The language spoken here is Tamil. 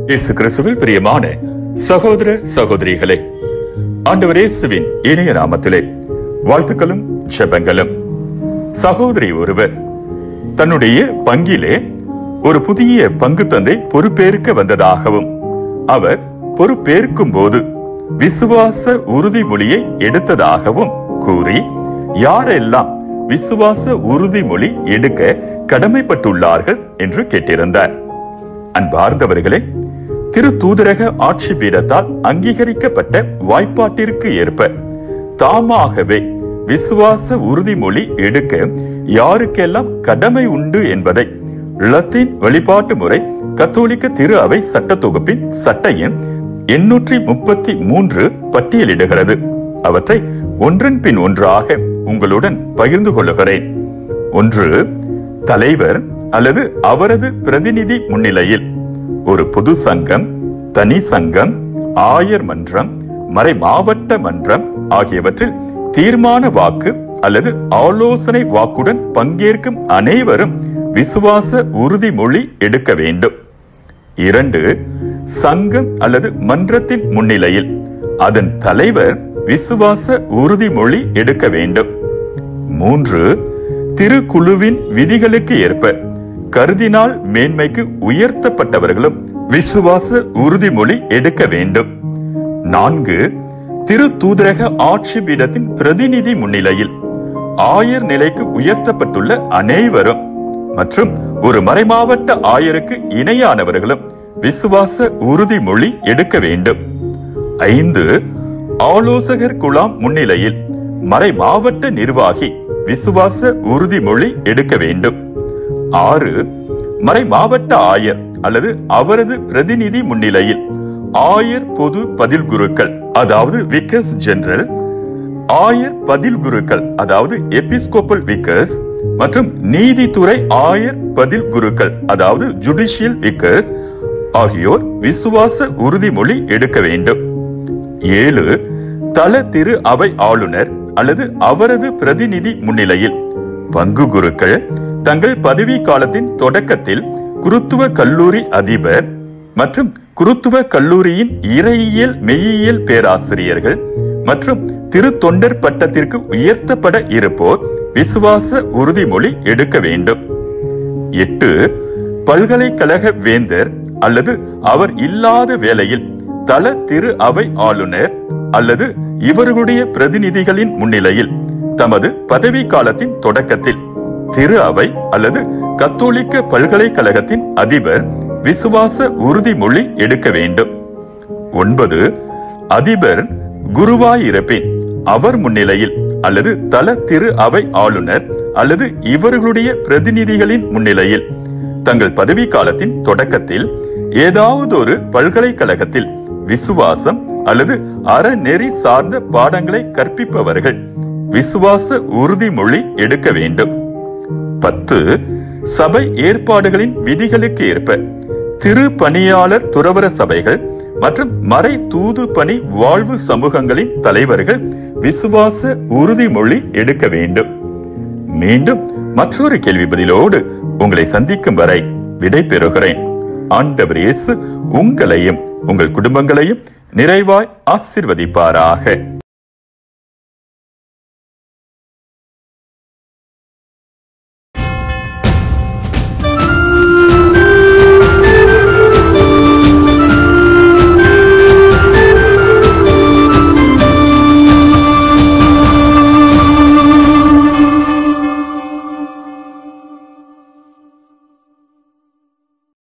இயேசு கிறிஸ்துவில் பிரியமான சகோதர சகோதரிகளே ஆண்டவர் இயேசுவின் இணைய நாமத்திலே வாழ்த்துக்களும் ஜெபங்களும் சகோதரி ஒருவர் தன்னுடைய பங்கிலே ஒரு புதிய பங்கு தந்தை பொறுப்பேற்க வந்ததாகவும் அவர் பொறுப்பேற்கும் போது விசுவாச உறுதிமொழியை எடுத்ததாகவும் கூறி யாரெல்லாம் விசுவாச உறுதிமொழி எடுக்க கடமைப்பட்டுள்ளார்கள் என்று கேட்டிருந்தார் அன்பார்ந்தவர்களே திரு தூதரக ஆட்சி பீடத்தால் அங்கீகரிக்கப்பட்ட வாய்ப்பாட்டிற்கு ஏற்ப தாமாகவே விசுவாச உறுதிமொழி எடுக்க யாருக்கெல்லாம் கடமை உண்டு என்பதை லத்தீன் வழிபாட்டு முறை கத்தோலிக்க திரு அவை சட்ட தொகுப்பின் சட்ட எண் எண்ணூற்றி முப்பத்தி மூன்று பட்டியலிடுகிறது அவற்றை ஒன்றன் பின் ஒன்றாக உங்களுடன் பகிர்ந்து கொள்ளுகிறேன் ஒன்று தலைவர் அல்லது அவரது பிரதிநிதி முன்னிலையில் ஒரு பொது சங்கம் தனி சங்கம் ஆயர் மன்றம் மறை மாவட்ட மன்றம் ஆகியவற்றில் தீர்மான வாக்கு அல்லது ஆலோசனை வாக்குடன் பங்கேற்கும் அனைவரும் விசுவாச உறுதிமொழி எடுக்க வேண்டும் இரண்டு சங்கம் அல்லது மன்றத்தின் முன்னிலையில் அதன் தலைவர் விசுவாச உறுதிமொழி எடுக்க வேண்டும் மூன்று திருக்குழுவின் விதிகளுக்கு ஏற்ப கருதினால் மேன்மைக்கு உயர்த்தப்பட்டவர்களும் விசுவாச உறுதிமொழி எடுக்க வேண்டும் நான்கு திரு தூதரக ஆட்சி பீடத்தின் பிரதிநிதி முன்னிலையில் ஆயர் நிலைக்கு உயர்த்தப்பட்டுள்ள அனைவரும் மற்றும் ஒரு மறைமாவட்ட ஆயருக்கு இணையானவர்களும் விசுவாச உறுதிமொழி எடுக்க வேண்டும் ஐந்து ஆலோசகர் குழாம் முன்னிலையில் மறை மாவட்ட நிர்வாகி விசுவாச உறுதிமொழி எடுக்க வேண்டும் ஆறு மறை மாவட்ட ஆயர் அல்லது அவரது பிரதிநிதி முன்னிலையில் ஆயர் பொது பதில் குருக்கள் அதாவது விக்கஸ் ஜெனரல் ஆயர் பதில் குருக்கள் அதாவது எபிஸ்கோப்பல் விக்கர்ஸ் மற்றும் நீதித்துறை ஆயர் பதில் குருக்கள் அதாவது ஜுடிஷியல் விக்கர்ஸ் ஆகியோர் விசுவாச உறுதிமொழி எடுக்க வேண்டும் ஏழு தல திரு அவை ஆளுநர் அல்லது அவரது பிரதிநிதி முன்னிலையில் பங்கு குருக்கள் தங்கள் பதவி காலத்தின் தொடக்கத்தில் குருத்துவ கல்லூரி அதிபர் மற்றும் குருத்துவ கல்லூரியின் இறையியல் மெய்யியல் பேராசிரியர்கள் மற்றும் திரு தொண்டர் பட்டத்திற்கு உயர்த்தப்பட இருப்போர் விசுவாச உறுதிமொழி எடுக்க வேண்டும் எட்டு பல்கலைக்கழக வேந்தர் அல்லது அவர் இல்லாத வேளையில் தல திரு அவை ஆளுநர் அல்லது இவர்களுடைய பிரதிநிதிகளின் முன்னிலையில் தமது பதவி காலத்தின் தொடக்கத்தில் திரு அவை அல்லது கத்தோலிக்க பல்கலைக்கழகத்தின் அதிபர் விசுவாச உறுதிமொழி எடுக்க வேண்டும் ஒன்பது அதிபர் குருவாயிருப்பின் அவர் முன்னிலையில் அல்லது தல திரு அவை ஆளுநர் அல்லது இவர்களுடைய பிரதிநிதிகளின் முன்னிலையில் தங்கள் பதவி காலத்தின் தொடக்கத்தில் ஏதாவது ஒரு பல்கலைக்கழகத்தில் விசுவாசம் அல்லது அறநெறி சார்ந்த பாடங்களை கற்பிப்பவர்கள் விசுவாச உறுதிமொழி எடுக்க வேண்டும் பத்து சபை ஏற்பாடுகளின் விதிகளுக்கு ஏற்ப திரு பணியாளர் துறவர சபைகள் மற்றும் மறை தூது பணி வாழ்வு சமூகங்களின் தலைவர்கள் விசுவாச உறுதிமொழி எடுக்க வேண்டும் மீண்டும் மற்றொரு கேள்வி பதிலோடு உங்களை சந்திக்கும் வரை விடை பெறுகிறேன் ஆண்டவர் இயேசு உங்களையும் உங்கள் குடும்பங்களையும் நிறைவாய் ஆசிர்வதிப்பாராக